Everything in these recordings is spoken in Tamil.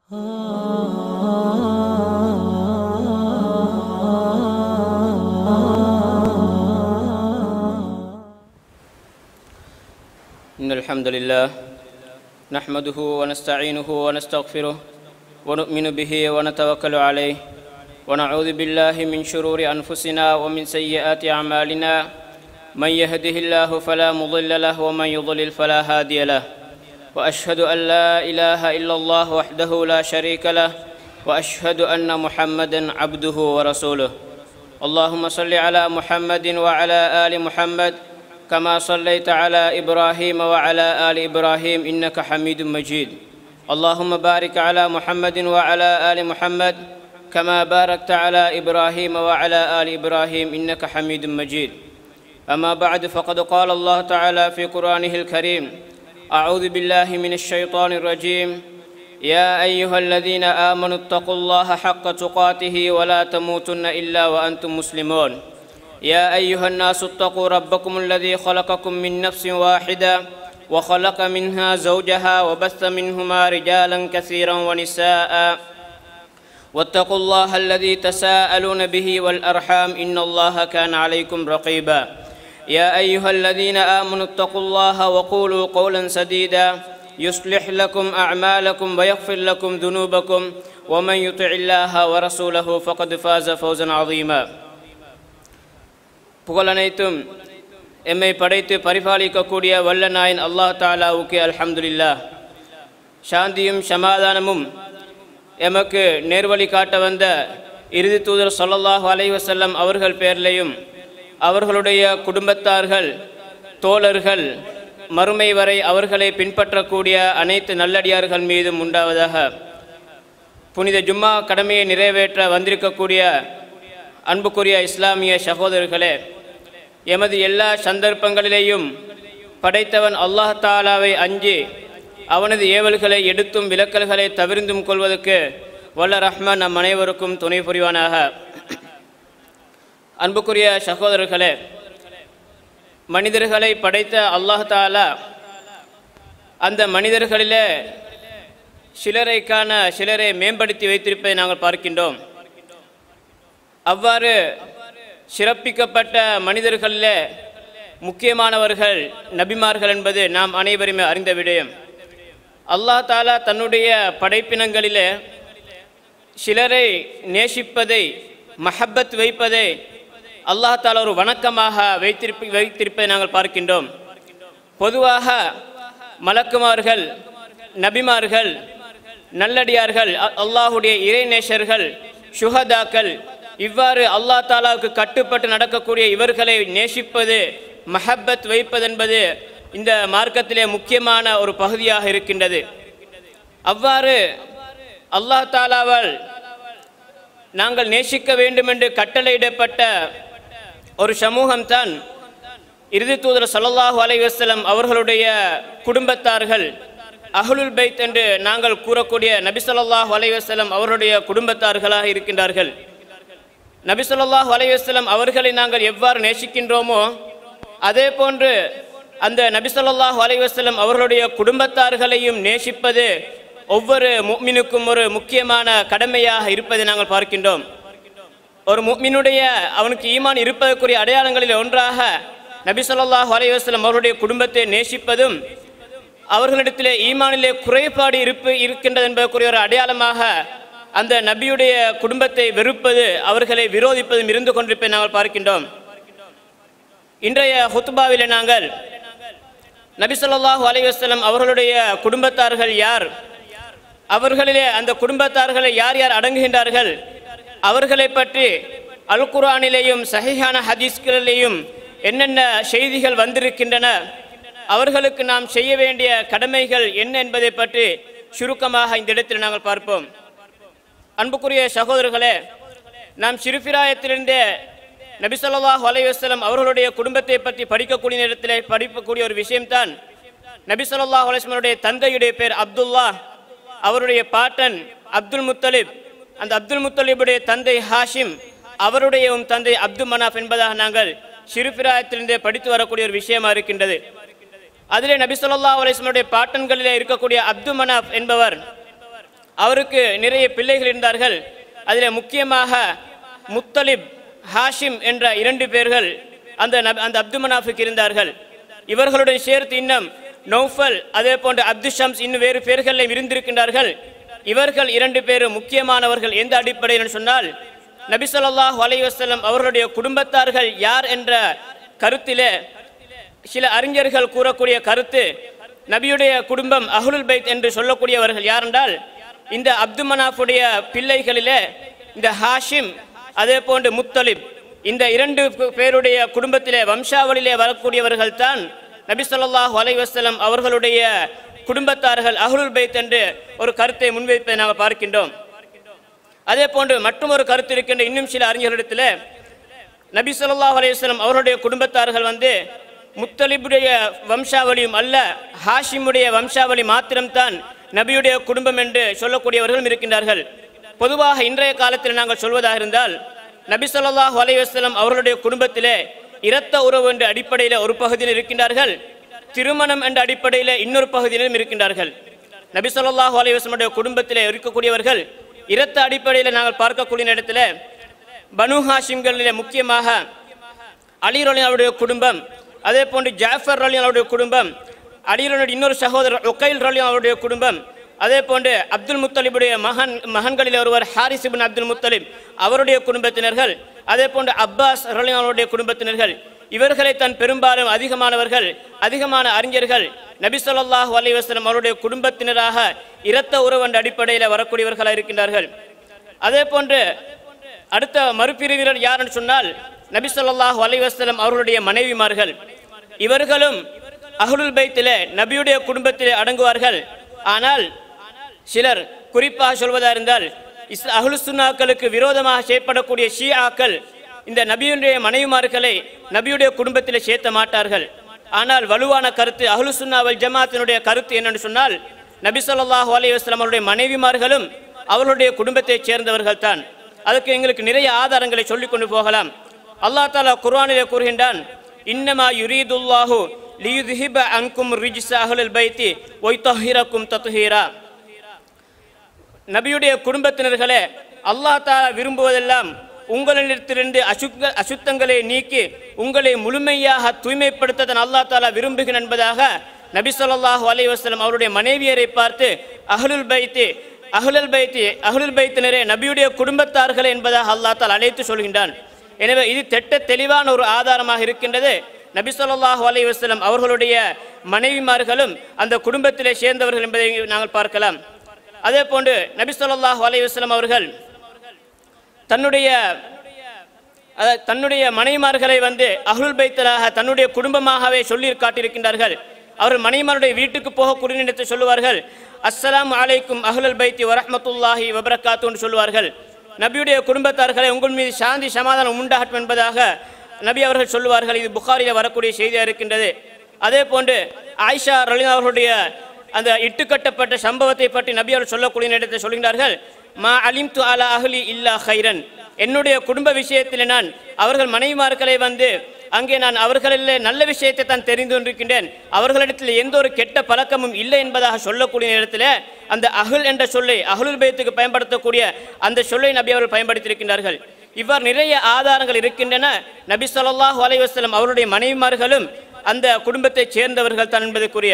إن الحمد لله نحمده ونستعينه ونستغفره ونؤمن به ونتوكل عليه ونعوذ بالله من شرور أنفسنا ومن سيئات أعمالنا من يهده الله فلا مضل له ومن يضلل فلا هادي له وأشهد أن لا إله إلا الله وحده لا شريك له وأشهد أن محمدا عبده ورسوله اللهم صل على محمد وعلى آل محمد كما صليت على إبراهيم وعلى آل إبراهيم إنك حميد مجيد اللهم بارك على محمد وعلى آل محمد كما باركت على إبراهيم وعلى آل إبراهيم إنك حميد مجيد أما بعد فقد قال الله تعالى في قرآنه الكريم أعوذ بالله من الشيطان الرجيم يا أيها الذين آمنوا اتقوا الله حق تقاته ولا تموتن إلا وأنتم مسلمون يا أيها الناس اتقوا ربكم الذي خلقكم من نفس واحدة وخلق منها زوجها وبث منهما رجالا كثيرا ونساء واتقوا الله الذي تساءلون به والأرحام إن الله كان عليكم رقيبا يا أيها الذين آمنوا اتقوا الله وقولوا قولا سديدا يصلح لكم أعمالكم ويغفر لكم ذنوبكم ومن يطع الله ورسوله فقد فاز فوزا عظيما புகழனைத்தும் எம்மை படைத்து பரிபாலிக்கக்கூடிய வல்ல நாயன் அல்லாஹ் தாலாவுக்கு அல்ஹம்துலில்லா சாந்தியும் சமாதானமும் எமக்கு நேர்வழி காட்ட வந்த இறுதி தூதர் சொல்லல்லாஹு அலைஹி வஸல்லம் அவர்கள் பேர்லையும் அவர்களுடைய குடும்பத்தார்கள் தோழர்கள் மறுமை வரை அவர்களை பின்பற்றக்கூடிய அனைத்து நல்லடியார்கள் மீதும் உண்டாவதாக புனித ஜும்மா கடமையை நிறைவேற்ற வந்திருக்கக்கூடிய அன்புக்குரிய இஸ்லாமிய சகோதரர்களே எமது எல்லா சந்தர்ப்பங்களிலேயும் படைத்தவன் அல்லாஹ் தாலாவை அஞ்சி அவனது ஏவல்களை எடுத்தும் விலக்கல்களை தவிர்ந்தும் கொள்வதற்கு வல்ல ரஹ்மான் நம் அனைவருக்கும் துணை புரிவானாக அன்புக்குரிய சகோதரர்களே மனிதர்களை படைத்த அல்லாஹ் தாலா அந்த மனிதர்களிலே சிலரை காண சிலரை மேம்படுத்தி வைத்திருப்பதை நாங்கள் பார்க்கின்றோம் அவ்வாறு சிறப்பிக்கப்பட்ட மனிதர்களில் முக்கியமானவர்கள் நபிமார்கள் என்பது நாம் அனைவருமே அறிந்த விடயம் அல்லாஹ் தாலா தன்னுடைய படைப்பினங்களிலே சிலரை நேசிப்பதை மஹப்பத் வைப்பதை அல்லாஹ் தாலா ஒரு வணக்கமாக வைத்திருப்ப வைத்திருப்பதை நாங்கள் பார்க்கின்றோம் பொதுவாக மலக்குமார்கள் நபிமார்கள் நல்லடியார்கள் அல்லாஹுடைய இறைநேசர்கள் சுஹதாக்கள் இவ்வாறு அல்லா தாலாவுக்கு கட்டுப்பட்டு நடக்கக்கூடிய இவர்களை நேசிப்பது மஹப்பத் வைப்பதென்பது இந்த மார்க்கத்திலே முக்கியமான ஒரு பகுதியாக இருக்கின்றது அவ்வாறு அல்லாஹ் தாலாவால் நாங்கள் நேசிக்க வேண்டும் என்று கட்டளையிடப்பட்ட ஒரு சமூகம்தான் இறுதி தூதர் சல்லாஹூ அலைவசலம் அவர்களுடைய குடும்பத்தார்கள் அஹ்லுல் பைத் என்று நாங்கள் கூறக்கூடிய நபி சொல்லாஹு அலைவசலம் அவர்களுடைய குடும்பத்தார்களாக இருக்கின்றார்கள் நபி சொல்லாஹு அலைவசலம் அவர்களை நாங்கள் எவ்வாறு நேசிக்கின்றோமோ அதே போன்று அந்த நபி சொல்லாஹு அலைவசலம் அவர்களுடைய குடும்பத்தார்களையும் நேசிப்பது ஒவ்வொரு முக்மினுக்கும் ஒரு முக்கியமான கடமையாக இருப்பதை நாங்கள் பார்க்கின்றோம் ஒரு முக்மினுடைய அவனுக்கு ஈமான் இருப்பதற்குரிய அடையாளங்களில் ஒன்றாக நபி சொல்லாஹு அலைவாஸ்லம் அவருடைய குடும்பத்தை நேசிப்பதும் அவர்களிடத்திலே ஈமானிலே குறைபாடு இருப்பு இருக்கின்றது என்பதற்குரிய ஒரு அடையாளமாக அந்த நபியுடைய குடும்பத்தை வெறுப்பது அவர்களை விரோதிப்பதும் இருந்து கொண்டிருப்பதை நாங்கள் பார்க்கின்றோம் இன்றைய ஹுத்துபாவில் நாங்கள் நபி சொல்லாஹு அலைவாஸ்லம் அவர்களுடைய குடும்பத்தார்கள் யார் அவர்களிலே அந்த குடும்பத்தார்களை யார் யார் அடங்குகின்றார்கள் அவர்களை பற்றி அல் குரானிலேயும் சஹிஹான ஹதீஸ்களிலேயும் என்னென்ன செய்திகள் வந்திருக்கின்றன அவர்களுக்கு நாம் செய்ய வேண்டிய கடமைகள் என்ன என்பதை பற்றி சுருக்கமாக இந்த இடத்தில் நாங்கள் பார்ப்போம் அன்புக்குரிய சகோதரர்களே நாம் சிறுபிராயத்திலிருந்தே நபிசல்லாஹ் அலைவாஸ்லம் அவர்களுடைய குடும்பத்தை பற்றி படிக்கக்கூடிய நேரத்தில் படிக்கக்கூடிய ஒரு விஷயம்தான் நபிசல்லாஹ் அலைஸ்மனுடைய தந்தையுடைய பேர் அப்துல்லா அவருடைய பாட்டன் அப்துல் முத்தலிப் அந்த அப்துல் முத்தலிபுடைய தந்தை ஹாஷிம் அவருடைய தந்தை அப்துல் மனாஃப் என்பதாக நாங்கள் சிறுபிராயத்திலிருந்தே படித்து வரக்கூடிய ஒரு விஷயமா இருக்கின்றது அதிலே நபி ஸல்லல்லாஹு அலைஹி வஸல்லுடைய பாட்டன்களிலே இருக்கக்கூடிய அப்து மனாப் என்பவர் அவருக்கு நிறைய பிள்ளைகள் இருந்தார்கள் அதில் முக்கியமாக முத்தலிப் ஹாஷிம் என்ற இரண்டு பேர்கள் அந்த நப- அந்த அப்து மனாஃபுக்கு இருந்தார்கள் இவர்களுடன் சேர்த்து இன்னும் நௌஃபல் அதே போன்று அப்து ஷம்ஸ் இன்னும் வேறு பேர்களில் இருந்திருக்கின்றார்கள் இவர்கள் இரண்டு பேரும் முக்கியமானவர்கள் எந்த அடிப்படையில் சொன்னால் நபி ஸல்லல்லாஹு அலைஹி வஸல்லம் அவர்களுடைய குடும்பத்தார்கள் யார் என்ற கருத்திலே சில அறிஞர்கள் கூறக்கூடிய கருத்து நபியுடைய குடும்பம் அஹ்லுல் பைத் என்று சொல்லக்கூடியவர்கள் யார் என்றால் இந்த அப்து மனாஃபுடைய பிள்ளைகளிலே இந்த ஹாஷிம் அதே போன்று முத்தலிப் இந்த இரண்டு பே- பேருடைய குடும்பத்திலே வம்சாவளியிலே வரக்கூடியவர்கள் தான் நபி ஸல்லல்லாஹு அலைஹி வஸல்லம் அவர்களுடைய குடும்பத்தார்கள் அஹ்லுல் பைத் என்று ஒரு கருத்தை முன்வைப்பதை நாங்கள் பார்க்கின்றோம் அதே போன்று மற்றும் ஒரு கருத்து இருக்கின்ற இன்னும் சில அறிஞர்களிடத்தில் நபி ஸல்லல்லாஹு அலைஹி வஸல்லம் அவருடைய குடும்பத்தார்கள் வந்து முத்தலிபுடைய வம்சாவளியும் அல்ல ஹாஷிமுடைய வம்சாவளி மாத்திரம்தான் நபியுடைய குடும்பம் என்று சொல்லக்கூடியவர்களும் இருக்கின்றார்கள் பொதுவாக இன்றைய காலத்தில் நாங்கள் சொல்வதாக இருந்தால் நபி ஸல்லல்லாஹு அலைஹி வஸல்லம் அவர்களுடைய குடும்பத்திலே இரத்த உறவு என்ற அடிப்படையில் ஒரு பகுதியில் இருக்கின்றார்கள் திருமணம் என்ற அடிப்படையில் இன்னொரு பகுதியிலும் இருக்கின்றார்கள் நபி ஸல்லல்லாஹு அலைஹி வஸல்லம் குடும்பத்திலே இருக்கக்கூடியவர்கள் இரத்த அடிப்படையில் நாங்கள் பார்க்கக்கூடிய இடத்துல பனு ஹாஷிம்களிலே முக்கியமாக அலி ரலின் அவருடைய குடும்பம் அதே போன்று ஜாஃபர் ரலின் அவருடைய குடும்பம் அலிரனுடைய இன்னொரு சகோதரர் ஒகைல் ரலின் அவருடைய குடும்பம் அதே போன்று அப்துல் முத்தலிபுடைய மகன் மகன்களில் ஒருவர் ஹாரிஸ் இப்னு அப்துல் முத்தலிப் அவருடைய குடும்பத்தினர்கள் அதே போன்று அப்பாஸ் ரலின் அவருடைய குடும்பத்தினர்கள் இவர்களை தன் பெரும்பாலும் அதிகமானவர்கள் அதிகமான அறிஞர்கள் நபி ஸல்லல்லாஹு அலைஹி வஸல்லம் அவருடைய குடும்பத்தினராக இரத்த உறவு என்ற அடிப்படையில் வரக்கூடியவர்களாக இருக்கின்றார்கள் அதே போன்று அடுத்த மறுபிரிவினர் யார் என்று சொன்னால் நபி ஸல்லல்லாஹு அலைஹி வஸல்லம் அவர்களுடைய மனைவிமார்கள் இவர்களும் அஹ்லுல் பைத்திலே நபியுடைய குடும்பத்திலே அடங்குவார்கள் ஆனால் சிலர் குறிப்பாக சொல்வதா இருந்தால் இஸ் அஹ்லு சுன்னாக்களுக்கு விரோதமாக செய்யப்படக்கூடிய ஷியாக்கள் இந்த நபியுடைய மனைவிமார்களை நபியுடைய குடும்பத்திலே சேர்த்த மாட்டார்கள் ஆனால் வலுவான கருத்து அஹ்லு சுன்னாவல் ஜமாத்தினுடைய கருத்து என்னன்னு சொன்னால் நபி ஸல்லல்லாஹு அலைஹி வஸல்லம் அவருடைய மனைவிமார்களும் அவர்களுடைய குடும்பத்தைச் சேர்ந்தவர்கள் தான் அதுக்கு எங்களுக்கு நிறைய ஆதாரங்களை சொல்லிக் கொண்டு போகலாம் அல்லாஹ் தாலா குர்ஆனிலே கூறுகின்றான் இன்னமா யுரீதுல்லாஹு லியுத்ஹிப அன்கும் ரிஜ்ஸ அஹ்லல் பைத்தி ஒய்தஹிரக்கும் தத்ஹீரா நபியுடைய குடும்பத்தினர்களே அல்லாஹ் தாலா விரும்புவதெல்லாம் உங்களிடத்திலிருந்து அசுத்த அசுத்தங்களை நீக்கி உங்களை முழுமையாக தூய்மைப்படுத்த அல்லாஹ் தாலா விரும்புகிறேன் என்பதாக நபி ஸல்லல்லாஹு அலைஹி வஸல்லம் அவருடைய மனைவியரை பார்த்து அஹ்லுல் பைத்தி அஹ்லுல் பைத்தி அஹ்லுல் பைத்தினரே நபியுடைய குடும்பத்தார்களே என்பதாக அல்லாஹ் தாலா அழைத்து சொல்கின்றான் எனவே இது திட்ட தெளிவான ஒரு ஆதாரமாக இருக்கின்றது நபி ஸல்லல்லாஹு அலைஹி வஸல்லம் அவர்களுடைய மனைவிமார்களும் அந்த குடும்பத்திலே சேர்ந்தவர்கள் என்பதை நாங்கள் பார்க்கலாம் அதே போன்று நபி ஸல்லல்லாஹு அலைஹி வஸல்லம் அவர்கள் தன்னுடைய அதாவது தன்னுடைய மனைவிமார்களை வந்து அஹ்லுல் பைத்தலாக தன்னுடைய குடும்பமாகவே சொல்லி காட்டியிருக்கின்றார்கள் அவர்கள் மனைவிமாருடைய வீட்டுக்கு போகக்கூடிய இடத்தை சொல்லுவார்கள் அஸ்ஸலாமு அலைக்கும் அஹ்லுல் பைத்தி வரஹ்மத்துல்லாஹி வபரகாத்துன்னு சொல்லுவார்கள் நபியுடைய குடும்பத்தார்களை உங்கள் மீது சாந்தி சமாதானம் உண்டாகட்டும் என்பதாக நபி அவர்கள் சொல்லுவார்கள் இது புகாரில் வரக்கூடிய செய்தியாக இருக்கின்றது அதே போன்று ஆயிஷா ரலினா அவர்களுடைய அந்த இட்டுக்கட்டப்பட்ட சம்பவத்தை பற்றி நபி அவர்கள் சொல்லக்கூடிய இடத்தை சொல்கின்றார்கள் மா அலிம் து அலா அஹ்லி இல்லா ஹைரன் என்னுடைய குடும்ப விஷயத்தில் நான் அவர்கள் மனைவிமார்களை வந்து அங்கே நான் அவர்களில் நல்ல விஷயத்தை தான் தெரிந்து கொண்டிருக்கின்றேன் அவர்களிடத்தில் எந்த ஒரு கெட்ட பழக்கமும் இல்லை என்பதாக சொல்லக்கூடிய நேரத்தில் அந்த அஹுல் என்ற சொல்லை அஹ்லுல் பைத்துக்கு பயன்படுத்தக்கூடிய அந்த சொல்லை நபி அவர்கள் பயன்படுத்தியிருக்கின்றார்கள் இவ்வாறு நிறைய ஆதாரங்கள் இருக்கின்றன நபி ஸல்லல்லாஹு அலைஹி வஸல்லம் அவருடைய மனைவிமார்களும் அந்த குடும்பத்தைச் சேர்ந்தவர்கள் தான் என்பதற்குரிய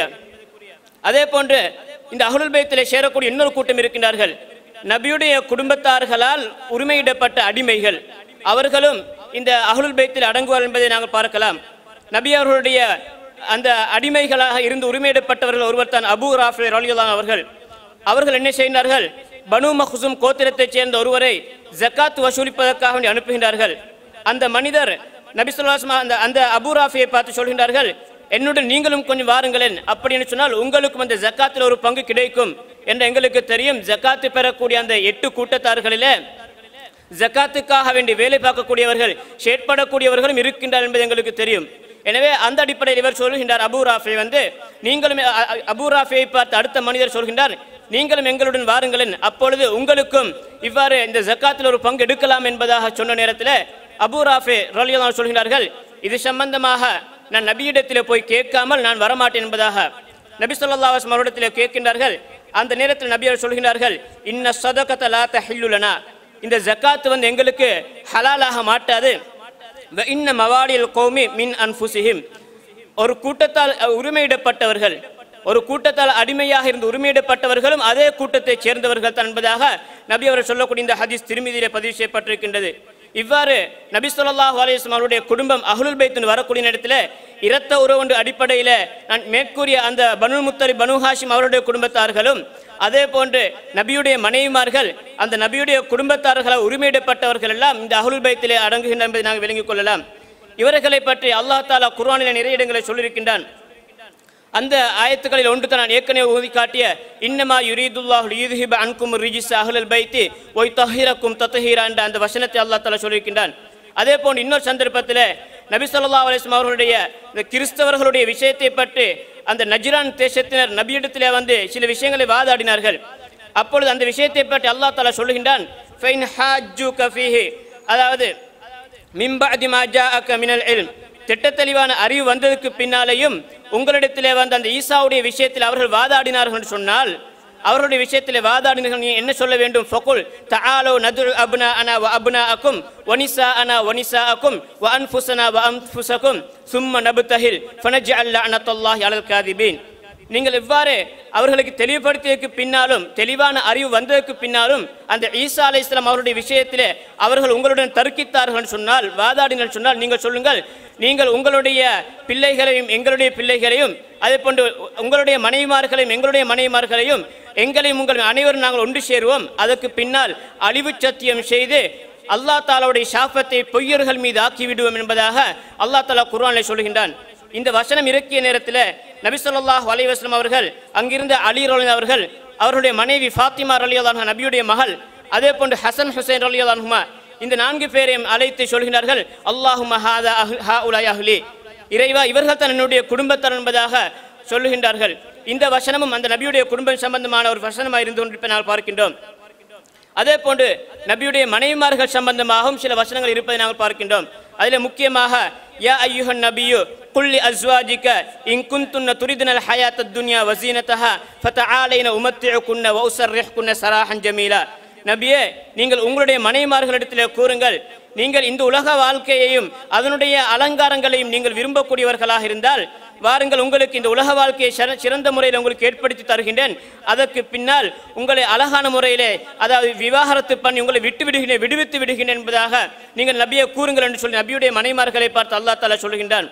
அதே போன்று இந்த அஹ்லுல் பைத்திலே சேரக்கூடிய இன்னொரு கூட்டம் இருக்கின்றார்கள் நபியுடைய குடும்பத்தார்களால் உரிமையிடப்பட்ட அடிமைகள் அவர்களும் இந்த அஹ்லுல் பைத்தில் அடங்குவார் என்பதை நாங்கள் பார்க்கலாம் நபி அவர்களுடைய அந்த அடிமைகளாக இருந்து உரிமையிடப்பட்டவர்கள் ஒருவர் தான் அபு ராஃபி ரலியல்லாஹு அவர்கள் அவர்கள் என்ன செய்கிறார்கள் பனு மஹ்சூம் கோத்திரத்தைச் சேர்ந்த ஒருவரை ஜக்காத் வசூலிப்பதற்காக வேண்டி அனுப்புகின்றார்கள் அந்த மனிதர் நபி ஸல்லல்லாஹு அந்த அந்த அபு ராஃபியை பார்த்து சொல்கின்றார்கள் என்னுடன் நீங்களும் கொஞ்சம் வாருங்களேன் அப்படின்னு சொன்னால் உங்களுக்கும் அந்த ஜக்காத்தில் ஒரு பங்கு கிடைக்கும் என்று எங்களுக்கு தெரியும் ஜக்காத்து பெறக்கூடிய அந்த எட்டு கூட்டத்தார்களிலே ஜக்காத்துக்காக வேண்டி வேலை பார்க்கக்கூடியவர்கள் செயற்படக்கூடியவர்களும் இருக்கின்றார் என்பது எங்களுக்கு தெரியும் எனவே அந்த அடிப்படையில் இவர் சொல்கின்றார் அபு ராஃபி வந்து நீங்களும் அ- அ- அபு ராஃபியை பார்த்து அடுத்த மனிதர் சொல்கின்றார் நீங்களும் எங்களுடன் வாருங்களேன் அப்பொழுது உங்களுக்கும் இவ்வாறு இந்த ஜக்காத்தில் ஒரு பங்கு எடுக்கலாம் என்பதாக சொன்ன நேரத்தில் அபு ராஃபி ரலியல்லாஹு சொல்கிறார்கள் இது சம்பந்தமாக நான் நபியிடத்தில் போய் கேட்காமல் நான் வரமாட்டேன் என்பதாக நபி ஸல்லல்லாஹு அலைஹி வஸல்லம் அவரிடத்தில் கேட்கின்றார்கள் அந்த நேரத்தில் நபி அவர்கள் சொல்கிறார்கள் இன்ன சதகத லா தஹில்லுலனா இந்த ஜக்காத் வந்து எங்களுக்கு ஹலாலாக மாட்டாது வ இன்ன மவாடில் கௌமி மின் அன்ஃபுசிஹிம் ஒரு கூட்டத்தால் அஹ், உரிமையிடப்பட்டவர்கள் ஒரு கூட்டத்தால் அடிமையாக இருந்து உரிமையிடப்பட்டவர்களும் அதே கூட்டத்தைச் சேர்ந்தவர்கள் தான் என்பதாக நபி அவர்கள் சொல்லக்கூடிய இந்த ஹதீஸ் திருமதியிலே பதிவு செய்யப்பட்டிருக்கின்றது இவ்வாறு நபி ஸல்லல்லாஹு அலைஹி வஸல்லம் அவருடைய குடும்பம் அஹ்லுல் பைத்துன்னு வரக்கூடிய நேரத்தில் இரத்த உறவு அடிப்படையில் நான் மேற்கூறிய அந்த பனு முத்தரி பனு ஹாஷிம் அவருடைய குடும்பத்தார்களும் அதே போன்று நபியுடைய மனைவிமார்கள் அந்த நபியுடைய குடும்பத்தார்களால் உரிமையிடப்பட்டவர்கள் எல்லாம் இந்த அஹ்லுல் பைத்திலே அடங்குகின்றன என்பதை நாங்கள் விளங்கிக் கொள்ளலாம் இவர்களை பற்றி அல்லாஹ் தாலா குர்ஆனில் நிறைய இடங்களை சொல்லியிருக்கின்றான் அந்த ஆயத்துக்களில் ஒன்று தான் நான் ஏற்கனவே ஊதி காட்டிய இன்னமா யுரீதுல்லாஹு லியுத்ஹிப அன்கும் ரிஜிஸ் அஹ்லல் பைத்தி ஒய் தஹீரக்கும் தத்ஹீரா என்ற அந்த வசனத்தை அல்லாஹ் தஆலா சொல்லியிருக்கின்றான் அதே போன்று இன்னொரு சந்தர்ப்பத்தில் நபி ஸல்லல்லாஹு அலைஹி வஸல்லம் அவர்களுடைய இந்த கிறிஸ்தவர்களுடைய விஷயத்தை பற்றி அந்த நஜ்ரான் தேசத்தினர் நபியிடத்திலே வந்து சில விஷயங்களை வாதாடினார்கள் அப்பொழுது அந்த விஷயத்தை பற்றி அல்லாஹ் தஆலா சொல்லுகின்றான் ஃபைன் ஹாஜ்ஜுக ஃபீஹி அதாவது மிம்பஅதி மா ஜாஅக மினல் இல்ம் திட்டத்தெளிவான அறிவு வந்ததுக்கு பின்னாலேயும் உங்களிடத்திலே வந்த அந்த ஈசாவுடைய விஷயத்தில் அவர்கள் வாதாடினார்கள் என்று சொன்னால் அவர்களுடைய விஷயத்திலே வாதாடினார்கள் நீ என்ன சொல்ல வேண்டும் ஃபகுல் தஆலோ நதுல் அப்னா அனா வ அப்னா அக்கும் வனிசா அனா வனிசா அக்கும் வ அன்ஃபுசனா வ அன்ஃபுசக்கும் சும்ம நபுத்தஹில் ஃபனஜ்அல் லஅனத்தல்லாஹி அலல் காதிபீன் நீங்கள் இவ்வாறு அவர்களுக்கு தெளிவுபடுத்தியதற்கு பின்னாலும் தெளிவான அறிவு வந்ததற்கு பின்னாலும் அந்த ஈசா அலை இஸ்லாம் அவருடைய விஷயத்திலே அவர்கள் உங்களுடன் தர்க்கித்தார்கள் என்று சொன்னால் வாதாடினர் சொன்னால் நீங்கள் சொல்லுங்கள் நீங்கள் உங்களுடைய பிள்ளைகளையும் எங்களுடைய பிள்ளைகளையும் அதே போன்று உங்களுடைய மனைவிமார்களையும் எங்களுடைய மனைவிமார்களையும் எங்களையும் உங்கள் அனைவரும் நாங்கள் ஒன்று சேருவோம் அதற்கு பின்னால் அழிவு சத்தியம் செய்து அல்லாஹ் தாலாவுடைய ஷாஃபத்தை பொய்யர்கள் மீது ஆக்கிவிடுவோம் என்பதாக அல்லாஹ் தாலா குர்ஆனில் சொல்கின்றான் இந்த வசனம் இறக்கிய நேரத்தில் நபி ஸல்லல்லாஹு அலைஹி வஸல்லம் அவர்கள் அங்கிருந்த அலி ரலியல்லாஹு அவர்கள் அவருடைய மனைவி ஃபாத்திமா ரலியல்லாஹு அன்ஹா நபியுடைய மகள் அதே போன்று ஹசன் ஹுசைன் ரலியல்லாஹு அன்ஹுமா இந்த நான்கு பேரையும் அழைத்து சொல்கிறார்கள் அல்லாஹும்ம ஹாதா அஹ் ஹா உலாய் அஹ்லி இறைவா இவர்கள் தான் என்னுடைய குடும்பத்தார் என்பதாக சொல்லுகின்றார்கள் இந்த வசனமும் அந்த நபியுடைய குடும்பம் சம்பந்தமான ஒரு வசனமாக இருந்து கொண்டிருப்பதை நாங்கள் பார்க்கின்றோம் அதே போன்று நபியுடைய மனைவிமார்கள் சம்பந்தமாகவும் சில வசனங்கள் இருப்பதை நாங்கள் பார்க்கின்றோம் அதில் முக்கியமாக யா ஐயுஹன் நபியு குல்லி அஸ்வாஜிக இன் குந்துன்ன துரிதுனல் ஹயாத் துன்யா வசீனத்தஹா ஃபதஆலைன உமத்திஉகுன்ன வ உஸர்ரிஹ்குன்ன சராஹன் ஜமீலா நபியே நீங்கள் உங்களுடைய மனைவிமார்களிடத்திலே கூறுங்கள் நீங்கள் இந்த உலக வாழ்க்கையையும் அதனுடைய அலங்காரங்களையும் நீங்கள் விரும்பக்கூடியவர்களாக இருந்தால் வாருங்கள் உங்களுக்கு இந்த உலக வாழ்க்கையை சிற- சிறந்த முறையில் உங்களுக்கு ஏற்படுத்தி தருகின்றேன் அதற்கு பின்னால் உங்களை அழகான முறையிலே அதாவது விவாகரத்து பண்ணி உங்களை விட்டு விடுகின்றேன் விடுவித்து விடுகின்றேன் என்பதாக நீங்கள் நபியை கூறுங்கள் என்று சொல்லி நபியுடைய மனைமார்களை பார்த்து அல்லாஹ் தாலா சொல்லுகின்றான்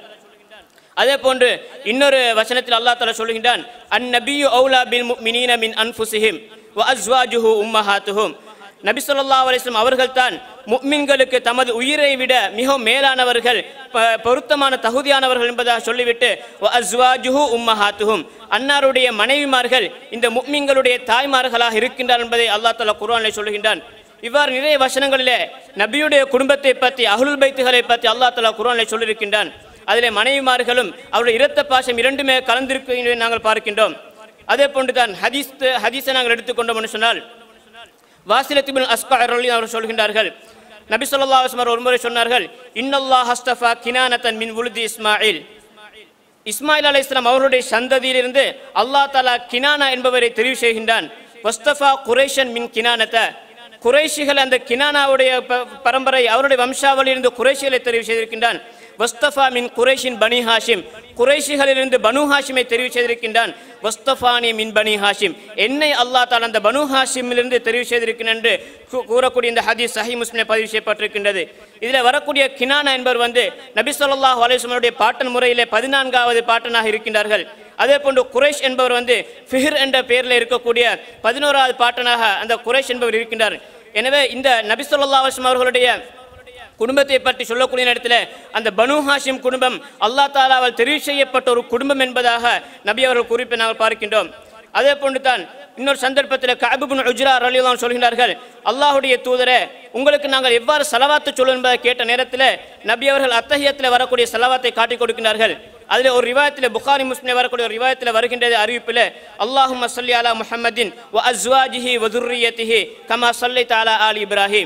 அதே போன்று இன்னொரு வசனத்தில் அல்லாஹ் தஆலா சொல்லுகின்றான் அன் நபியு ஔலா பில் முஃமினீன மின் அன்ஃபுஸிஹிம் வ அஸ்வாஜுஹு உம்மஹாத்துஹும் நபி ஸல்லல்லாஹு அலைஹி வஸல்லம் அவர்கள் தான் முஃமின்களுக்கு தமது உயிரை விட மிகவும் மேலானவர்கள் ப- பொருத்தமான தகுதியானவர்கள் என்பதாக சொல்லிவிட்டு வ அஸ்வாஜுஹு உம்மஹாத்துஹும் அன்னாருடைய மனைவிமார்கள் இந்த முஃமின்களுடைய தாய்மார்களாக இருக்கின்றார் என்பதை அல்லாஹ் தஆலா குர்ஆனில் சொல்லுகின்றான் இவ்வாறு நிறைய வசனங்களிலே நபியுடைய குடும்பத்தை பற்றி அஹ்லுல் பைத்துகளை பற்றி அல்லாஹ் தஆலா குர்ஆனில் சொல்லியிருக்கின்றான் அதிலே மனைவிமார்களும் அவருடைய இரத்த பாசம் இரண்டுமே கலந்திருக்கிறதை நாங்கள் பார்க்கின்றோம் அதே போன்றுதான் ஹதீஸ் ஹதீஸை நாங்கள் எடுத்துக்கொண்டோம் என்று சொன்னால் வாசிலத்திபின் அஸ்கார் அவர் சொல்கின்றார்கள் நபி ஸல்லல்லாஹு அலைஹி வஸல்லம் ஒருமுறை சொன்னார்கள் இன்னல்லாஹ் ஹஸ்தஃபா கினானத்தன் மின் உலுதி இஸ்மாயில் இஸ்மாயில் அலைஹிஸ்ஸலாம் அவருடைய சந்ததியிலிருந்து அல்லாஹ் தஆலா கினானா என்பவரை தெரிவு செய்கின்றான் வஸ்தஃபா குரேஷன் மின் கினானத குறைஷிகள் அந்த கினானாவுடைய ப- பரம்பரை அவருடைய வம்சாவளியிலிருந்து குறைஷிகளை தெரிவு செய்திருக்கின்றான் வஸ்தஃபா மின் குறைஷின் பனி ஹாஷிம் குறைஷிகளிலிருந்து பனு ஹாஷிமை தெரிவு செய்திருக்கின்றான் வஸ்தஃபானி மின் பனி ஹாஷிம் என்னை அல்லாஹ் தாலா அந்த பனு ஹாஷிமிலிருந்து தெரிவு செய்திருக்கிறேன் என்று கூ- கூறக்கூடிய இந்த ஹதீஸ் சஹி முஸ்லிம் பதிவு செய்யப்பட்டிருக்கின்றது இதில் வரக்கூடிய கினானா என்பவர் வந்து நபி ஸல்லல்லாஹு அலைஹி வஸல்லமுடைய பாட்டன் முறையிலே பதினான்காவது பாட்டனாக இருக்கின்றார்கள் அதே போன்று குறைஷ் என்பவர் வந்து ஃபிஹர் என்ற பெயரில் இருக்கக்கூடிய பதினோராவது பாட்டனாக அந்த குறைஷ் என்பவர் இருக்கின்றார் எனவே இந்த நபி ஸல்லல்லாஹு அலைஹி வஸல்லம் அவர்களுடைய குடும்பத்தை பற்றி சொல்லக்கூடிய நேரத்தில் அந்த பனு ஹாஷிம் குடும்பம் அல்லாஹ் தாலாவால் தெரிவு செய்யப்பட்ட ஒரு குடும்பம் என்பதாக நபி அவர்கள் குறிப்பை நாங்கள் பார்க்கின்றோம் அதே போன்று தான் இன்னொரு சந்தர்ப்பத்தில் கஅபுபின் உஜ்ரா ரலியல்லாஹு சொல்கிறார்கள் அல்லாஹ்வுடைய தூதரே உங்களுக்கு நாங்கள் எவ்வாறு சலவாத்து சொல்லும் என்பதை கேட்ட நேரத்தில் நபி அவர்கள் அத்தஹியத்தில் வரக்கூடிய சலவாத்தை காட்டிக் கொடுக்கிறார்கள் அதில் ஒரு ரிவாயத்தில் புகாரி முஸ்லிம் வரக்கூடிய ஒரு ரிவாயத்தில் வருகின்றது அறிவிப்பில் அல்லாஹும்ம ஸல்லி அலா முஹம்மதின் வ அஸ்வாஜிஹி வ துர்ரியத்திஹி கமா ஸல்லைத அலா ஆலி இப்ராஹிம்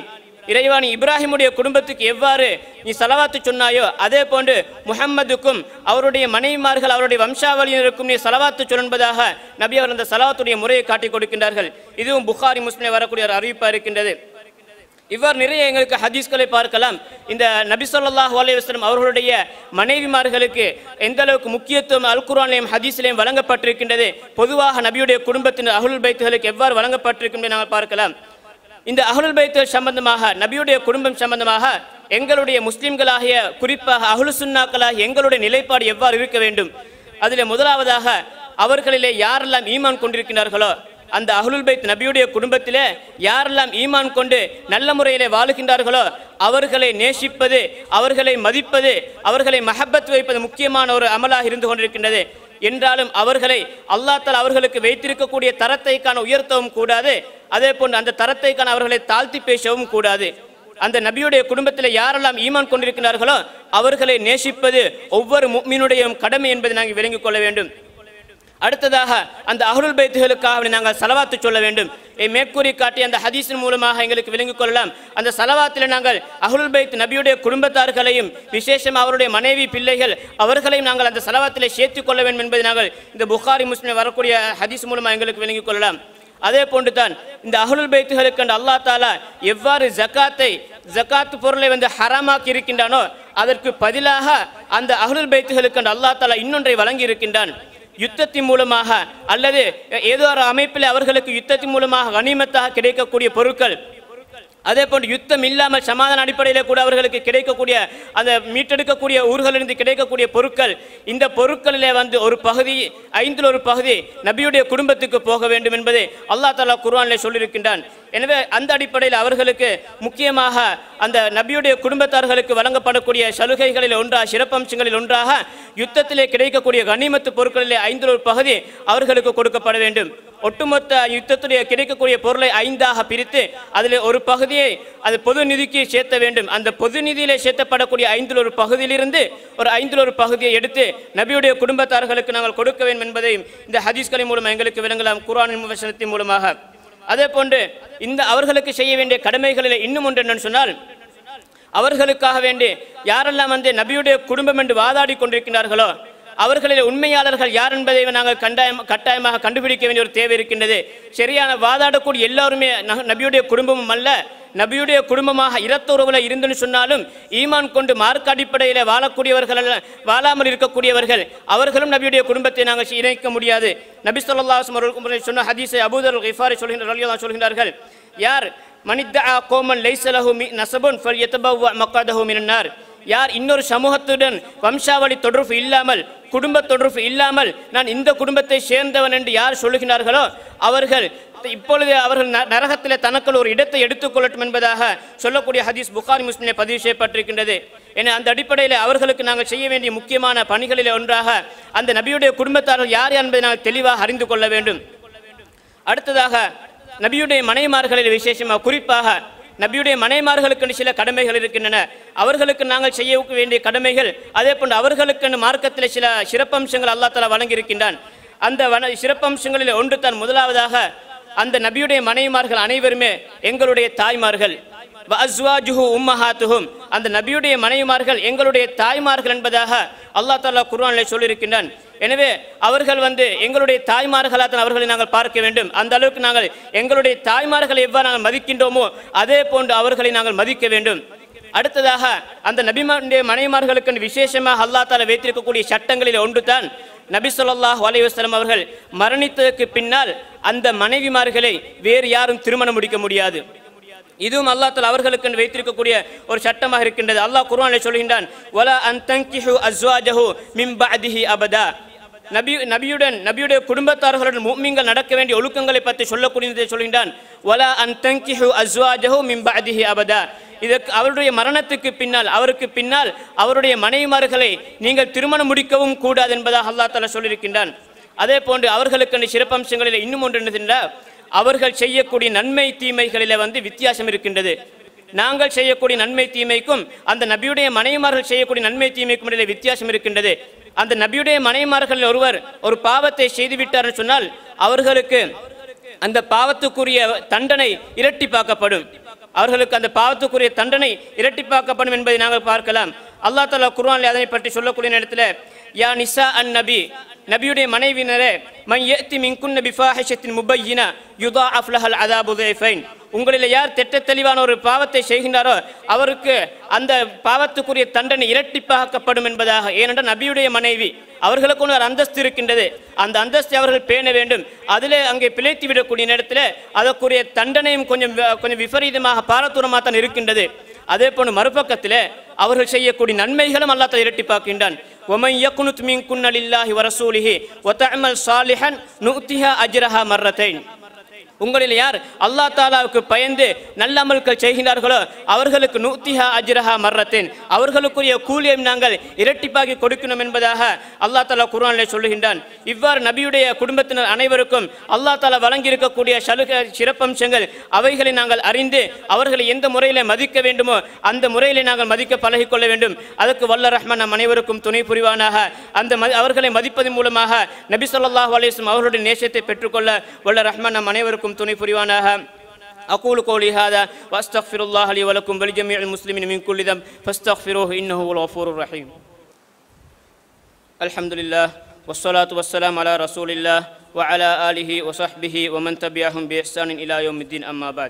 இறைவா நீ இப்ராஹிமுடைய குடும்பத்துக்கு எவ்வாறு நீ சலவாத்து சொன்னாயோ அதே போன்று முஹம்மதுக்கும் அவருடைய மனைவிமார்கள் அவருடைய வம்சாவளியினருக்கும் நீ சலவாத்து சொல் என்பதாக நபி அவர் அந்த சலவாத்துடைய முறையை காட்டிக் கொடுக்கின்றார்கள் இதுவும் புகாரி முஸ்லிம் வரக்கூடிய ஒரு அறிவிப்பாக இருக்கின்றது இவ்வாறு நிறைய எங்களுக்கு ஹதீஸ்களை பார்க்கலாம் இந்த நபி ஸல்லல்லாஹு அலைஹி வஸல்லம் அவர்களுடைய மனைவிமார்களுக்கு எந்த அளவுக்கு முக்கியத்துவம் அல் குர்ஆனிலையும் ஹதீஸிலையும் வழங்கப்பட்டிருக்கின்றது பொதுவாக நபியுடைய குடும்பத்தின் அஹ்லுல் பைத்துகளுக்கு எவ்வாறு வழங்கப்பட்டிருக்கும் என்று நாங்கள் பார்க்கலாம் இந்த அஹ்லுல் பைத்துகள் சம்பந்தமாக நபியுடைய குடும்பம் சம்பந்தமாக எங்களுடைய முஸ்லிம்களாகிய குறிப்பாக அஹ்லு சுன்னாக்களாகிய எங்களுடைய நிலைப்பாடு எவ்வாறு இருக்க வேண்டும் அதில் முதலாவதாக அவர்களிலே யாரெல்லாம் ஈமான் கொண்டிருக்கிறார்களோ அந்த அஹ்லுல் பைத் நபியுடைய குடும்பத்திலே யாரெல்லாம் ஈமான் கொண்டு நல்ல முறையிலே வாழுகின்றார்களோ அவர்களை நேசிப்பது அவர்களை மதிப்பது அவர்களை மஹப்பத் வைப்பது முக்கியமான ஒரு அமலாக இருந்து கொண்டிருக்கின்றது என்றாலும் அவர்களை அல்லாஹ் தஆலா அவர்களுக்கு வைத்திருக்கக்கூடிய தரத்தை காண உயர்த்தவும் கூடாது அதே போன்று அந்த தரத்தை காண அவர்களை தாழ்த்தி பேசவும் கூடாது அந்த நபியுடைய குடும்பத்தில் யாரெல்லாம் ஈமான் கொண்டிருக்கிறார்களோ அவர்களை நேசிப்பது ஒவ்வொரு முக்மீனுடைய கடமை என்பதை நாங்கள் விளங்கிக் கொள்ள வேண்டும் அடுத்ததாக அந்த அஹ்லுல் பைத்துகளுக்காக நாங்கள் சலவாத்து சொல்ல வேண்டும் இதை மேற்கூறி காட்டி அந்த ஹதீஸின் மூலமாக எங்களுக்கு விளங்கிக் கொள்ளலாம் அந்த சலவாத்தில் நாங்கள் அஹ்லுல் பைத் நபியுடைய குடும்பத்தார்களையும் விசேஷம் அவருடைய மனைவி பிள்ளைகள் அவர்களையும் நாங்கள் அந்த சலவாத்திலே சேர்த்துக் கொள்ள வேண்டும் என்பதை நாங்கள் இந்த புகாரி முஸ்லிம் வரக்கூடிய ஹதீஸ் மூலமாக எங்களுக்கு விளங்கிக் கொள்ளலாம் அதே போன்று தான் இந்த அஹ்லுல் பைத்துகளுக்கு அந்த அல்லாஹ் தாலா எவ்வாறு ஜக்காத்தை ஜக்காத் பொருளை வந்து ஹராமாக்கி இருக்கின்றானோ அதற்கு பதிலாக அந்த அஹ்லுல் பைத்துகளுக்கு அந்த அல்லாஹ் தாலா இன்னொன்றை வழங்கி இருக்கின்றான் யுத்தத்தின் மூலமாக அல்லது ஏதோ ஒரு அமைப்பில் அவர்களுக்கு யுத்தத்தின் மூலமாக கனிமத்தாக கிடைக்கக்கூடிய பொருட்கள் அதே போன்று யுத்தம் இல்லாமல் சமாதான அடிப்படையில் கூட அவர்களுக்கு கிடைக்கக்கூடிய அந்த மீட்டெடுக்கக்கூடிய ஊர்களிலிருந்து கிடைக்கக்கூடிய பொருட்கள் இந்த பொருட்களிலே வந்து ஒரு பகுதி ஐந்தில் ஒரு பகுதி நபியுடைய குடும்பத்துக்கு போக வேண்டும் என்பதை அல்லாஹ் தாலா குர்ஆனிலே சொல்லியிருக்கின்றான் எனவே அந்த அடிப்படையில் அவர்களுக்கு முக்கியமாக அந்த நபியுடைய குடும்பத்தார்களுக்கு வழங்கப்படக்கூடிய சலுகைகளில் ஒன்றாக சிறப்பம்சங்களில் ஒன்றாக யுத்தத்திலே கிடைக்கக்கூடிய கனிமத்து பொருட்களிலே ஐந்தில் ஒரு பகுதி அவர்களுக்கு கொடுக்கப்பட வேண்டும் ஒட்டுமொத்த யுத்தத்துடைய கிடைக்கக்கூடிய பொருளை ஐந்தாக பிரித்து அதில் ஒரு பகுதியை அது பொது நிதிக்கு சேர்த்த வேண்டும் அந்த பொது நிதியிலே சேர்த்தப்படக்கூடிய ஐந்தில் ஒரு பகுதியிலிருந்து ஒரு ஐந்தில் ஒரு பகுதியை எடுத்து நபியுடைய குடும்பத்தார்களுக்கு நாங்கள் கொடுக்க வேண்டும் என்பதையும் இந்த ஹதீஸ்களின் மூலம் எங்களுக்கு விளங்கலாம் குர்ஆனின் வசனத்தின் மூலமாக அதே போன்று இந்த அவர்களுக்கு செய்ய வேண்டிய கடமைகளில் இன்னும் ஒன்று என்னன்னு சொன்னால் அவர்களுக்காக வேண்டி யாரெல்லாம் வந்து நபியுடைய குடும்பம் என்று வாதாடி கொண்டிருக்கிறார்களோ அவர்களில் உண்மையாளர்கள் யார் என்பதை நாங்கள் கண்டாயம் கட்டாயமாக கண்டுபிடிக்க வேண்டிய ஒரு தேவை இருக்கின்றது சரியான வாதாடக்கூடிய எல்லாருமே ந- நபியுடைய குடும்பமும் அல்ல நபியுடைய குடும்பமாக இரத்த உறவுல இருந்துன்னு சொன்னாலும் ஈமான் கொண்டு மார்க்க அடிப்படையில் வாழக்கூடியவர்கள் அல்ல வாழாமல் இருக்கக்கூடியவர்கள் அவர்களும் நபியுடைய குடும்பத்தை நாங்கள் இணைக்க முடியாது நபி ஸல்லல்லாஹு அலைஹி வஸல்லம் அவர்கள் சொன்ன ஹதீஸை அபூதர் கிஃபாரி சொல்கின்ற ரலியல்லாஹு அன்ஹு சொல்கின்றார்கள் யார் மனித்தா கோமன் லைசலஹு மி நசபுன் ஃபல் யத்தபவ்வ மக்காதஹு மினன்னார் யார் இன்னொரு சமூகத்துடன் வம்சாவளி தொடர்பு இல்லாமல் குடும்ப தொடர்பு இல்லாமல் நான் இந்த குடும்பத்தை சேர்ந்தவன் என்று யார் சொல்லுகிறார்களோ அவர்கள் இப்பொழுது அவர்கள் ந- நரகத்திலே தனக்குள் ஒரு இடத்தை எடுத்துக்கொள்ளட்டும் என்பதாக சொல்லக்கூடிய ஹதீஸ் புகாரி முஸ்லிமே பதிவு செய்யப்பட்டிருக்கின்றது என அந்த அடிப்படையில் அவர்களுக்கு நாங்கள் செய்ய வேண்டிய முக்கியமான பணிகளில் ஒன்றாக அந்த நபியுடைய குடும்பத்தார்கள் யார் என்பதை நாங்கள் தெளிவாக அறிந்து கொள்ள வேண்டும் அடுத்ததாக நபியுடைய மனைமார்களில் விசேஷமாக குறிப்பாக நபியுடைய மனைமார்களுக்கு சில கடமைகள் இருக்கின்றன அவர்களுக்கு நாங்கள் செய்ய வேண்டிய கடமைகள் அதே போன்று அவர்களுக்கு மார்க்கத்தில் சில சிறப்பம்சங்கள் அல்லாஹ் தஆலா வழங்கியிருக்கின்றான் அந்த வன சிறப்பம்சங்களில் ஒன்று தான் முதலாவதாக அந்த நபியுடைய மனைவிமார்கள் அனைவருமே எங்களுடைய தாய்மார்கள் வ அஸ்வாஜுஹு உம்மஹாத்துஹும் அந்த நபியுடைய மனைவிமார்கள் எங்களுடைய தாய்மார்கள் என்பதாக அல்லாஹ் தாலா குர்ஆனில் சொல்லியிருக்கின்றான் எனவே அவர்கள் வந்து எங்களுடைய தாய்மார்களாக தான் அவர்களை நாங்கள் பார்க்க வேண்டும் அந்த அளவுக்கு நாங்கள் எங்களுடைய தாய்மார்களை எவ்வாறு நாங்கள் மதிக்கின்றோமோ அதே போன்று அவர்களை நாங்கள் மதிக்க வேண்டும் அடுத்ததாக அந்த நபிமாருடைய மனைவிமார்களுக்கு விசேஷமாக அல்லாஹ் தாலா வைத்திருக்கக்கூடிய சட்டங்களில் ஒன்று தான் நபி ஸல்லல்லாஹு அலைஹி வஸல்லம் அவர்கள் மரணித்ததற்கு பின்னால் அந்த மனைவிமார்களை வேறு யாரும் திருமணம் முடிக்க முடியாது இதுவும் அல்லாஹ் தஆலா அவர்களுக்கு வைத்திருக்கக்கூடிய ஒரு சட்டமாக இருக்கின்றது அல்லாஹ் குர்ஆனில் சொல்கின்றான் வலா அன் தங்கிஹு அஸ்வாஜஹு மின் பஅதிஹி அபதா நபி நபியுடன் நபியுடைய குடும்பத்தார்களுடன் முஃமின்கள் நடக்க வேண்டிய ஒழுக்கங்களை பற்றி சொல்லக்கூடியதை சொல்கின்றான் வலா அன் தங்கிஹு அஸ்வாஜஹு மின் பஅதிஹி அபதா இதற்கு அவருடைய மரணத்துக்கு பின்னால் அவருக்கு பின்னால் அவருடைய மனைவிமார்களை நீங்கள் திருமணம் முடிக்கவும் கூடாது என்பதாக அல்லாஹ் தஆலா சொல்லியிருக்கின்றான் அதே போன்று அவர்களுக்கு சிறப்பம்சங்களில் இன்னும் ஒன்று என்னதென்றால் அவர்கள் செய்யக்கூடிய நன்மை தீமைகளில் வந்து வித்தியாசம் இருக்கின்றது நாங்கள் செய்யக்கூடிய நன்மை தீமைக்கும் அந்த நபியுடைய மனைவிமார்கள் செய்யக்கூடிய நன்மை தீமைக்கும் இடையிலே வித்தியாசம் இருக்கின்றது அந்த நபியுடைய மனைவிமார்கள் ஒருவர் ஒரு பாவத்தை செய்து விட்டார்னு சொன்னால் அவர்களுக்கு அந்த பாவத்துக்குரிய தண்டனை இரட்டிப்பாக்கப்படும் அவர்களுக்கு அந்த பாவத்துக்குரிய தண்டனை இரட்டிப்பாக்கப்படும் என்பதை நாங்கள் பார்க்கலாம் அல்லாஹ் தாலா குர்ஆனில் அதனை பற்றி சொல்லக்கூடிய நேரத்தில் யா நிசா அன் நபி நபியுடைய மனைவியினரே மன் யத்தி மின்குன்ன பிஃபாஹிஷத்தின் முபையின யுதா அஃப்லஹல் அதாபு தைஃபைன் உங்களில் யார் திட்ட தெளிவான ஒரு பாவத்தை செய்கின்றாரோ அவருக்கு அந்த பாவத்துக்குரிய தண்டனை இரட்டிப்பாக்கப்படும் என்பதாக ஏனென்றால் நபியுடைய மனைவி அவர்களுக்கு ஒரு அந்தஸ்து இருக்கின்றது அந்த அந்தஸ்தை அவர்கள் பேண வேண்டும் அதிலே அங்கே பிழைத்து விடக்கூடிய நேரத்தில் அதற்குரிய தண்டனையும் கொஞ்சம் வி- கொஞ்சம் விபரீதமாக பாரதூரமாக தான் இருக்கின்றது அதே போன்று மறுபக்கத்தில் அவர்கள் செய்யக்கூடிய நன்மைகளும் அல்லாஹ் தஆலா இரட்டிப்பாக்கின்றான் ومن يقنط منكن لله ورسوله وتعمل صالحا نؤتها اجرها مرتين உங்களில் யார் அல்லாஹ் தாலாவுக்கு பயந்து நல்ல அமல்கள் செய்கிறார்களோ அவர்களுக்கு நூத்திஹா அஜ்ரஹா மர்ரத்தின் அவர்களுக்குரிய கூலியை நாங்கள் இரட்டிப்பாக்கி கொடுக்கணும் என்பதாக அல்லாஹ் தாலா குர்ஆனிலே சொல்லுகின்றான் இவ்வாறு நபியுடைய குடும்பத்தினர் அனைவருக்கும் அல்லாஹ் தாலா வழங்கியிருக்கக்கூடிய சலுகை சிறப்பம்சங்கள் அவைகளை நாங்கள் அறிந்து அவர்களை எந்த முறையில் மதிக்க வேண்டுமோ அந்த முறையிலே நாங்கள் மதிக்க பழகிக்கொள்ள வேண்டும் அதற்கு வல்ல ரஹ்மான் நம் அனைவருக்கும் துணை புரிவானாக அந்த மதி- அவர்களை மதிப்பதன் மூலமாக நபி ஸல்லல்லாஹு அலைஹி வஸல்லம் அவர்களுடைய நேசத்தை பெற்றுக்கொள்ள வல்ல ரஹ்மான் நம் அனைவருக்கும் துணை புரிவானாக أقول قولي هذا وأستغفر الله لي ولكم ولجميع المسلمين من كل ذنب فاستغفروه إنه هو الغفور الرحيم الحمد لله والصلاة والسلام على رسول الله وعلى آله وصحبه ومن تبعهم بإحسان إلى يوم الدين أما بعد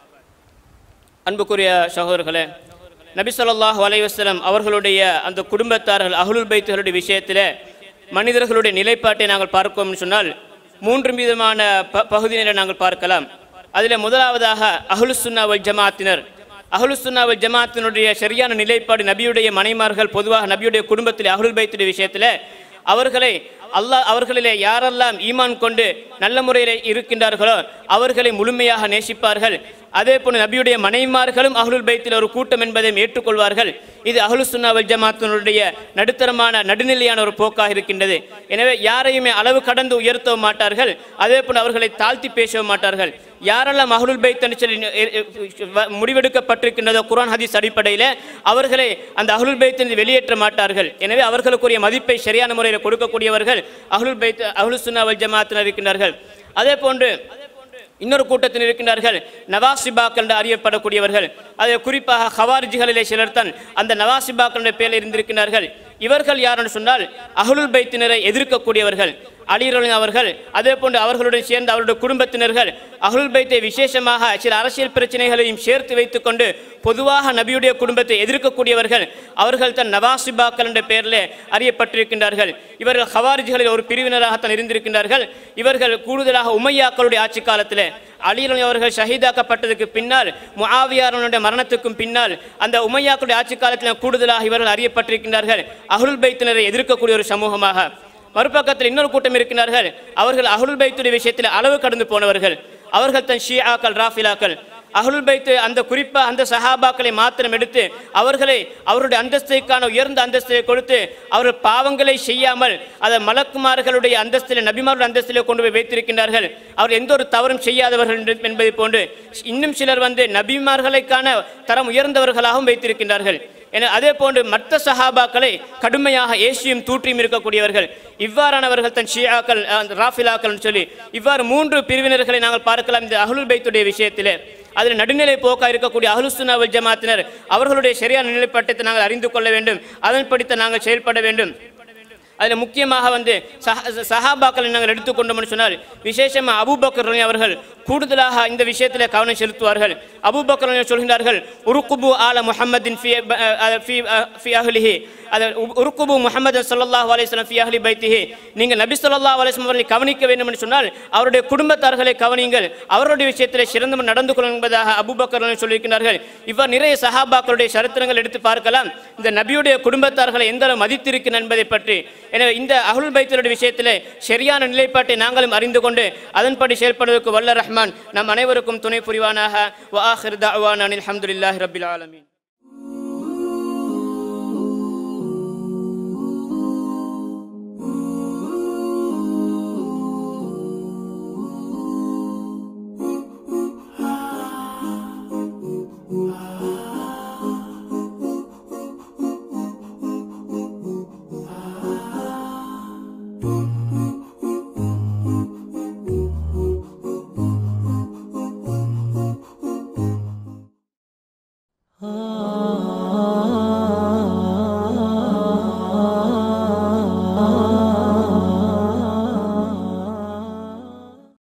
அன்புக்குரிய சகோதரர்களே நபி ஸல்லல்லாஹு அலைஹி வஸல்லம் அவர்களுடைய அந்த குடும்பத்தார்கள் அஹ்லுல் பைத்துகளுடைய விஷயத்தில் மனிதர்களுடைய நிலைப்பாட்டை நாங்கள் பார்ப்போம்னு சொன்னால் மூன்று விதமான ப பகுதியினரை நாங்கள் பார்க்கலாம் அதில் முதலாவதாக அஹ்லு சுன்னா வல் ஜமாத்தினர் அஹ்லு சுன்னா வல் ஜமாத்தினுடைய சரியான நிலைப்பாடு நபியுடைய மனைமார்கள் பொதுவாக நபியுடைய குடும்பத்தில் அஹ்லுல் பைத்துடைய விஷயத்தில் அவர்களை அல்லாஹ் அவர்களிலே யாரெல்லாம் ஈமான் கொண்டு நல்ல முறையில் இருக்கின்றார்களோ அவர்களை முழுமையாக நேசிப்பார்கள் அதே போன்று நபியுடைய மனைமார்களும் அஹ்லுல் பைத்தில் ஒரு கூட்டம் என்பதையும் ஏற்றுக்கொள்வார்கள் இது அஹ்லு சுன்னா வல் ஜமாத்தினுடைய நடுத்தரமான நடுநிலையான ஒரு போக்காக இருக்கின்றது எனவே யாரையுமே அளவு கடந்து உயர்த்தவும் மாட்டார்கள் அதே போன்று அவர்களை தாழ்த்தி பேசவும் மாட்டார்கள் யாரெல்லாம் அஹ்லுல் பைத் என்று சொல்லி எ- எ- வ- முடிவெடுக்கப்பட்டிருக்கின்றதோ குர்ஆன் ஹதீஸ் அடிப்படையில் அவர்களை அந்த அஹ்லுல் பைத்திலிருந்து வெளியேற்ற மாட்டார்கள் எனவே அவர்களுக்குரிய மதிப்பை சரியான முறையில் கொடுக்கக்கூடியவர்கள் அஹ்லுல் பைத் அஹ்லு சுன்னா வல் ஜமாத்தினர் இருக்கின்றார்கள் அதே போன்று இன்னொரு கூட்டத்தில் இருக்கின்றார்கள் நவாசிபாக்கள் என்று அறியப்படக்கூடியவர்கள் அதை குறிப்பாக ஹவாரிஜிகளிலே சிலர் தான் அந்த நவாசிபாக்கள் என்ற பெயரில் இருந்திருக்கிறார்கள் இவர்கள் யாருன்னு சொன்னால் அஹ்லுல் பைத்தினரை எதிர்க்கக்கூடியவர்கள் அலிரலின் அவர்கள் அதே போன்று அவர்களுடன் சேர்ந்த அவருடைய குடும்பத்தினர்கள் அஹ்லுல் பைத்தை விசேஷமாக சில அரசியல் பிரச்சனைகளையும் சேர்த்து வைத்துக்கொண்டு பொதுவாக நபியுடைய குடும்பத்தை எதிர்க்கக்கூடியவர்கள் அவர்கள் தன் நவாசிபாக்கள் என்ற பெயரில் அறியப்பட்டிருக்கின்றார்கள் இவர்கள் ஹவாரிஜிகளில் ஒரு பிரிவினராகத்தான் இருந்திருக்கின்றார்கள் இவர்கள் கூடுதலாக உமையாக்களுடைய ஆட்சி காலத்தில் அலிரலி அவர்கள் ஷஹீதாக்கப்பட்டதுக்கு பின்னால் முஆவியாரனுடைய மரணத்துக்கும் பின்னால் அந்த உமையாக்களுடைய ஆட்சி காலத்தில் கூடுதலாக இவர்கள் அறியப்பட்டிருக்கின்றார்கள் அஹ்லுல் பைத்தினரை எதிர்க்கக்கூடிய ஒரு சமூகமாக மறுபக்கத்தில் இன்னொரு கூட்டம் இருக்கிறார்கள் அவர்கள் அஹ்லுல் பைத்துடைய விஷயத்தில் அளவு கடந்து போனவர்கள் அவர்கள் தன் ஷியாக்கள் ராஃபிலாக்கள் அஹ்லுல் பைத்து அந்த குறிப்பா அந்த சஹாபாக்களை மாத்திரம் எடுத்து அவர்களை அவருடைய அந்தஸ்தைக்கான உயர்ந்த அந்தஸ்தை கொடுத்து அவர்கள் பாவங்களை செய்யாமல் அதை மலக்குமார்களுடைய அந்தஸ்திலே நபிமாருடைய அந்தஸ்திலே கொண்டு போய் வைத்திருக்கின்றார்கள் அவர் எந்த ஒரு தவறும் செய்யாதவர்கள் என்று- என்பதை போன்று இன்னும் சிலர் வந்து நபிமார்களுக்கான தரம் உயர்ந்தவர்களாகவும் வைத்திருக்கின்றார்கள் என அதே போன்று மற்ற சஹாபாக்களை கடுமையாக ஏசியும் தூற்றியும் இருக்கக்கூடியவர்கள் இவ்வாறானவர்கள் தன் ஷியாக்கள் அஹ், ராஃபிலாக்கள் சொல்லி இவ்வாறு மூன்று பிரிவினர்களை நாங்கள் பார்க்கலாம் இந்த அஹ்லுல் பைத்துடைய விஷயத்திலே அதில் நடுநிலை போக்கா இருக்கக்கூடிய அஹ்லுசுன்னா வல் ஜமாத்தினர் அவர்களுடைய சரியான நிலைப்பாட்டத்தை நாங்கள் அறிந்து கொள்ள வேண்டும் அதன்படித்த நாங்கள் செயல்பட வேண்டும் அதில் முக்கியமாக வந்து சஹ- சஹாபாக்களை நாங்கள் எடுத்துக்கொண்டோம்னு சொன்னால் விசேஷமாக அபூபக்கர் ரலி அவர்கள் கூடுதலாக இந்த விஷயத்தில் கவனம் செலுத்துவார்கள் அபூபக்கர் ரலி சொல்கின்றார்கள் உருக்குபு ஆல முஹம்மதின் ஃபி ப- அஹ் ஃபி அஹ் ஃபி அஹ்லிஹி அது உ- உருக்குபு முஹம்மது ஸல்லல்லாஹு அலைஹி வஸல்லம் ஃபி அஹ்லி பைத்திஹி நீங்கள் நபி ஸல்லல்லாஹு அலைஹி வஸல்லம் அவர்களை கவனிக்க வேண்டும் என்று சொன்னால் அவருடைய குடும்பத்தார்களை கவனியுங்கள் அவருடைய விஷயத்தில் சிறந்த நடந்து கொள்ளும் என்பதாக அபூபக்கர் ரலி சொல்லியிருக்கிறார்கள் இவ்வாறு நிறைய சஹாபாக்களுடைய சரித்திரங்கள் எடுத்து பார்க்கலாம் இந்த நபியுடைய குடும்பத்தார்களை எந்த அளவு மதித்திருக்கிறேன் என்பதை பற்றி எனவே இந்த அஹ்லுல் பைத்தருடைய விஷயத்திலே சரியான நிலைப்பாட்டை நாங்களும் அறிந்து கொண்டு அதன்படி செயல்படுவதற்கு வல்ல ரஹ்மான் நம் அனைவருக்கும் துணை புரிவானாக வ ஆஹிர் தஅவானா அனில் ஹம்துலில்லாஹி ரப்பில் ஆலமீன்